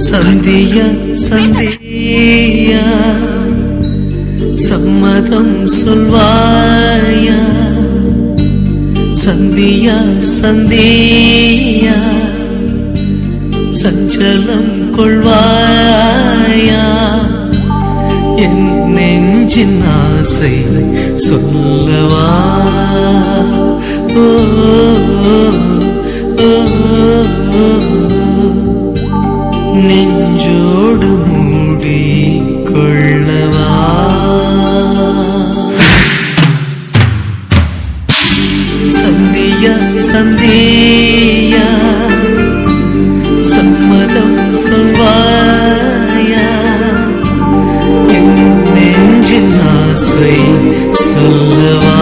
சந்தியா சந்தியா சம்மதம் சொல்வாயா சந்தியா சந்தியா சஞ்சலம் கொள்வாயா என் நெஞ்சின் ஆசை சொல்லவா ஓ, ஓ, ஓ, நெஞ்சோடு மூடி கொள்ளவா சந்தியா சந்தியா சம்மதம் சொல்வாயா என் நெஞ்சின் ஆசை சொல்லவா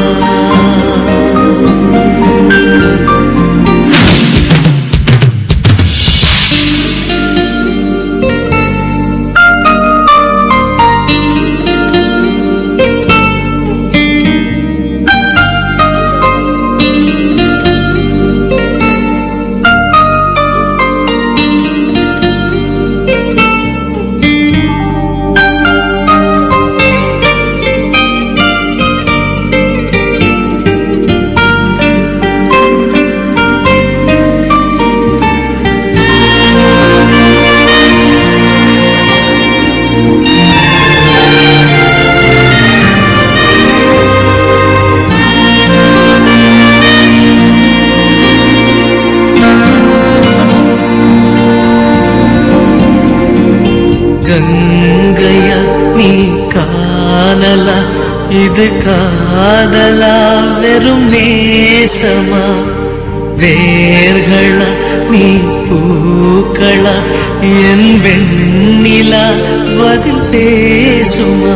கங்கையா நீ காணலா இது காதலா வெறும் நேசமா வேர்களா நீ பூக்களா என் வெண்ணிலா பதில் பேசுமா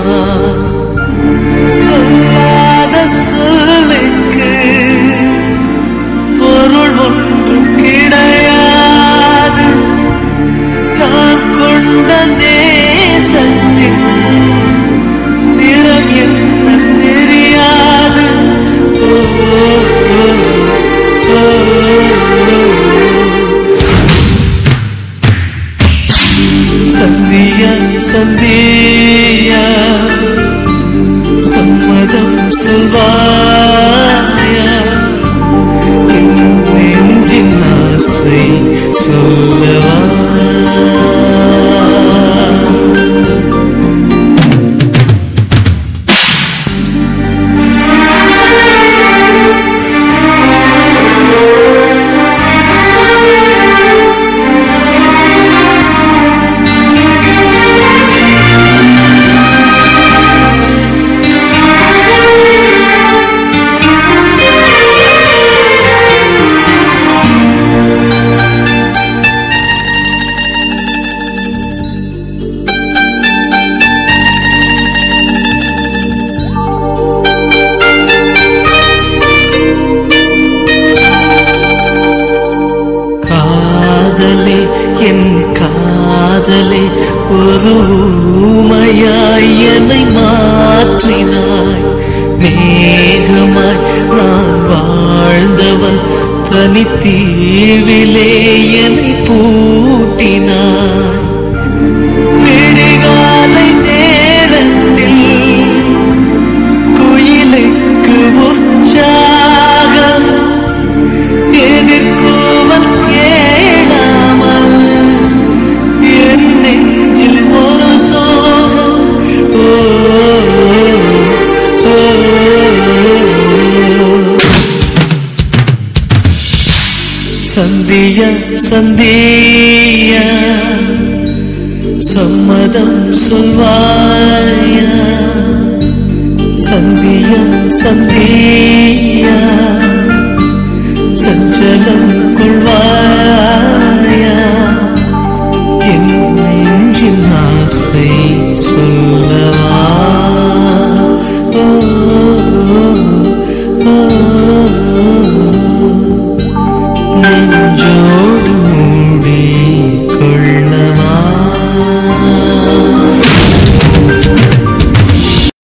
சொல்லாத சொல்லுக்கு பொருள் ஒன்றும் கிடையாது நான் கொண்ட நேசத்தின் நிறம் என்ன தெரியாது ஓ, ஓ, ஓ, ஓ. சந்தியா சந்தியா சம்மதம் சொல்வாயா என் நெஞ்சின் ஆசை சொல்லவா காதலே என் காதலே ஒரு ஊமையாய் என்னை மாற்றினாய் மேகமாய் நான் வாழ்ந்தவன் தனித்தீவிலே என்னை பூட்டினாய் விடிகாலை நேரத்தில் குயிலுக்கு உற்சாகம் எதிர்கூவல் கேளாமல் என் நெஞ்சில் ஒரு சோகம் ஓ, ஓ, ஓ. சந்தியா சந்தியா சம்மதம் சொல்வாயா சந்தியா சந்தியா